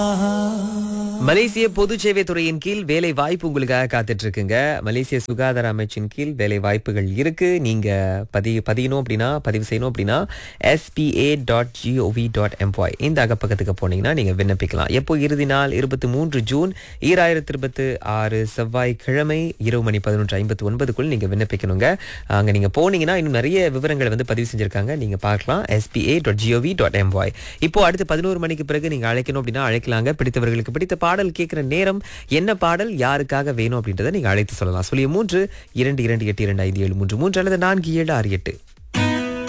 மலேசிய பொது சேவை துறையின் கீழ் வேலை வாய்ப்பு உங்களுக்காக காத்துட்டு இருக்குங்க மலேசிய சுகாதார அமைச்சின் கீழ் வேலை வாய்ப்புகள் இருக்கு நீங்க பதி பதியணும் அப்படின்னா பதிவு செய்யணும் அப்படின்னா SPA dot G O V dot M Y இந்த அகப்பக்கத்துக்கு போனீங்கன்னா நீங்க விண்ணப்பிக்கலாம் எப்போ இறுதி நாள் இருபத்தி மூன்று ஜூன் ஈராயிரத்தி இருபத்தி ஆறு செவ்வாய்க்கிழமை இரவு மணி பதினொன்று ஐம்பத்தி ஒன்பதுக்குள் நீங்க விண்ணப்பிக்கணுங்க அங்க நீங்க போனீங்கன்னா இன்னும் நிறைய விவரங்களை வந்து பதிவு செஞ்சிருக்காங்க நீங்க பார்க்கலாம் SPA dot G O V dot M Y இப்போ அடுத்து பதினோரு மணிக்கு பிறகு நீங்க அழைக்கணும் அப்படின்னா அழைக்கலாங்க பிடித்தவர்களுக்கு பிடித்த பாடல் கேட்கிற நேரம் என்ன பாடல் யாருக்காக வேணும் அப்படின்றத நீங்க அழைத்து சொல்லலாம் சொல்லிய மூன்று இரண்டு இரண்டு எட்டு இரண்டு ஐந்து ஏழு மூன்று மூன்று அல்லது நான்கு ஏழு ஆறு எட்டு